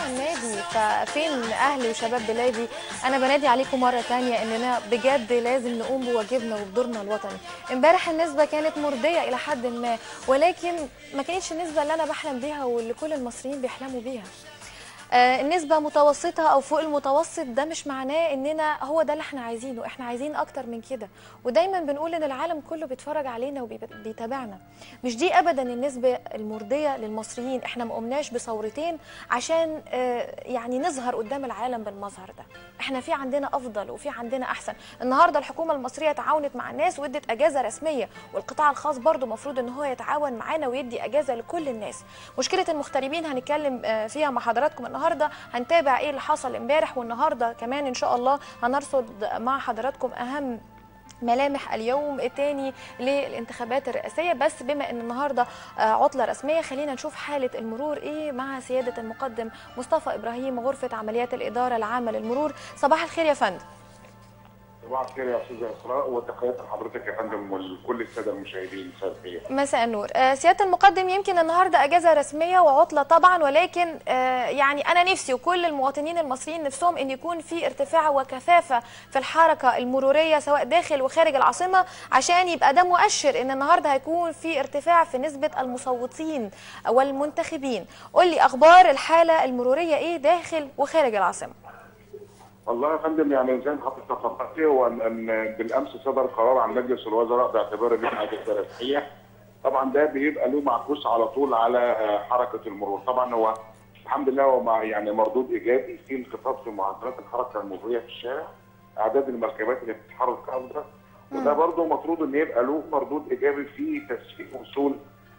النادي ففين اهلي وشباب بلادي انا بنادي عليكم مره تانية اننا بجد لازم نقوم بواجبنا وبدورنا الوطني امبارح النسبه كانت مرضيه الى حد ما ولكن ما كانتش النسبه اللي انا بحلم بيها واللي كل المصريين بيحلموا بيها آه، النسبة متوسطة أو فوق المتوسط ده مش معناه إننا هو ده اللي إحنا عايزينه، إحنا عايزين أكتر من كده، ودايما بنقول إن العالم كله بيتفرج علينا وبيتابعنا. مش دي أبدا النسبة المرضية للمصريين، إحنا ما قمناش بثورتين عشان آه، يعني نظهر قدام العالم بالمظهر ده. إحنا في عندنا أفضل وفي عندنا أحسن، النهارده الحكومة المصرية تعاونت مع الناس وادت أجازة رسمية، والقطاع الخاص برضه المفروض إن هو يتعاون معانا ويدي أجازة لكل الناس. مشكلة المغتربين هنتكلم آه، فيها مع حضراتكم النهارده هنتابع ايه اللي حصل امبارح والنهارده كمان ان شاء الله هنرصد مع حضراتكم اهم ملامح اليوم الثاني للانتخابات الرئاسية بس بما ان النهاردة آه، عطلة رسمية خلينا نشوف حالة المرور ايه مع سيادة المقدم مصطفى ابراهيم غرفة عمليات الإدارة العامة للمرور صباح الخير يا فندم صباح الخير يا استاذه اسراء وتحياتي لحضرتك يا فندم ولكل الساده المشاهدين مساء الخير. مساء النور آه، سيادة المقدم يمكن النهاردة أجازة رسمية وعطلة طبعا ولكن آه، يعني أنا نفسي وكل المواطنين المصريين نفسهم أن يكون في ارتفاع وكثافة في الحركة المرورية سواء داخل وخارج العاصمة عشان يبقى ده مؤشر أن النهاردة هيكون في ارتفاع في نسبة المصوتين والمنتخبين قول لي أخبار الحالة المرورية إيه داخل وخارج العاصمة والله يا فندم يعني زي ما حضرتك تفضلتي هو ان إن بالامس صدر قرار عن مجلس الوزراء باعتبار ان احنا اجازه رسميه. طبعا ده بيبقى له معكوس على طول على آه، حركه المرور، طبعا هو الحمد لله هو مع يعني مردود ايجابي في انخفاض في معدلات الحركه المروريه في الشارع. اعداد المركبات اللي بتتحرك افضل وده برضه المفروض ان يبقى له مردود ايجابي في تسهيل وصول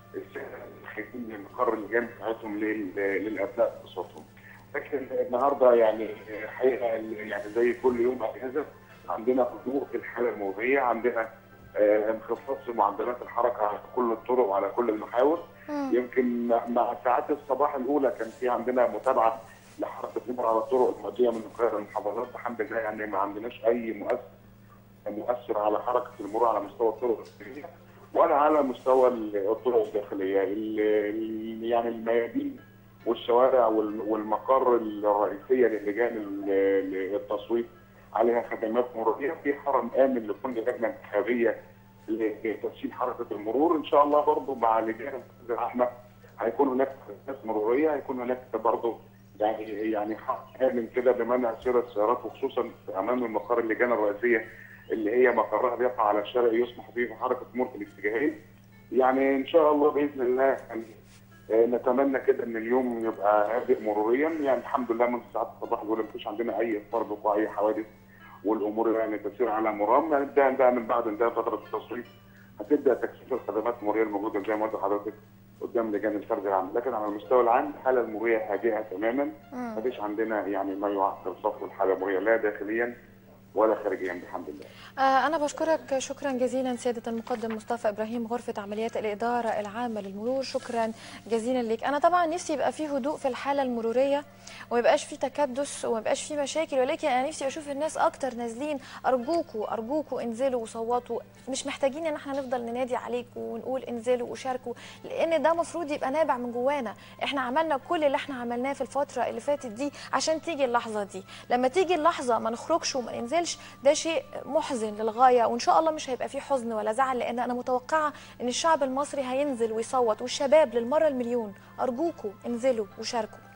الخارجين من مقر اللجان بتاعتهم لل- للابناء بصوتهم. لكن النهارده يعني حقيقه يعني زي كل يوم اجازه عندنا هدوء في الحاله المروريه عندنا آه، انخفاض في معدلات الحركه على كل الطرق وعلى كل المحاور يمكن مع ساعات الصباح الاولى كان في عندنا متابعه لحركه المرور على الطرق المؤديه من القاهره للمحافظات الحمد لله يعني ما عندناش اي مؤثر مؤثر على حركه المرور على مستوى الطرق الخارجيه ولا على مستوى الطرق الداخليه ال- ال- يعني الميادين والشوارع وال- والمقر الرئيسيه للجان ال- التصويت عليها خدمات مروريه في حرم امن لكل لجنه انتخابيه لتسهيل حركه المرور ان شاء الله برضه مع لجان الرحمه هيكون هناك خدمات مروريه هيكون هناك برضه يعني يعني حق امن كده بمنع سير السيارات وخصوصا امام المقر اللجان الرئيسيه اللي هي مقرها بيقع على الشارع يسمح فيه بحركه مرور في الاتجاهين يعني ان شاء الله باذن الله يعني آه، نتمنى كده ان اليوم يبقى هادئ مروريا يعني الحمد لله من ساعات الصباح الاولى مفيش عندنا اي فرق واي حوادث والامور يعني تسير على مرام نبدا بقى من بعد انتهاء فتره التصويت هتبدا تكثيف الخدمات المروريه الموجوده زي ما قلت لحضرتك قدام لجان الفرز العام لكن على المستوى العام الحاله المروريه هادئه تماما مفيش عندنا يعني ما يعطل صفو الحاله المروريه لا داخليا ولا خارجيا بحمد الله آه، أنا بشكرك شكرا جزيلا سيادة المقدم مصطفى إبراهيم غرفة عمليات الإدارة العامة للمرور شكرا جزيلا لك أنا طبعا نفسي يبقى فيه هدوء في الحالة المرورية وما يبقاش فيه تكدس وما يبقاش فيه مشاكل ولكن أنا نفسي أشوف الناس أكتر نازلين أرجوكوا أرجوكوا انزلوا وصوتوا مش محتاجين إن احنا نفضل ننادي عليكم ونقول انزلوا وشاركوا لأن ده مفروض يبقى نابع من جوانا احنا عملنا كل اللي احنا عملناه في الفترة اللي فاتت دي عشان تيجي اللحظة دي لما تيجي اللحظة ما نخرجش وما ننزلش ده شيء محزن للغاية وإن شاء الله مش هيبقى فيه حزن ولا زعل لأن أنا متوقعة إن الشعب المصري هينزل ويصوت والشباب للمرة المليون أرجوكوا انزلوا وشاركوا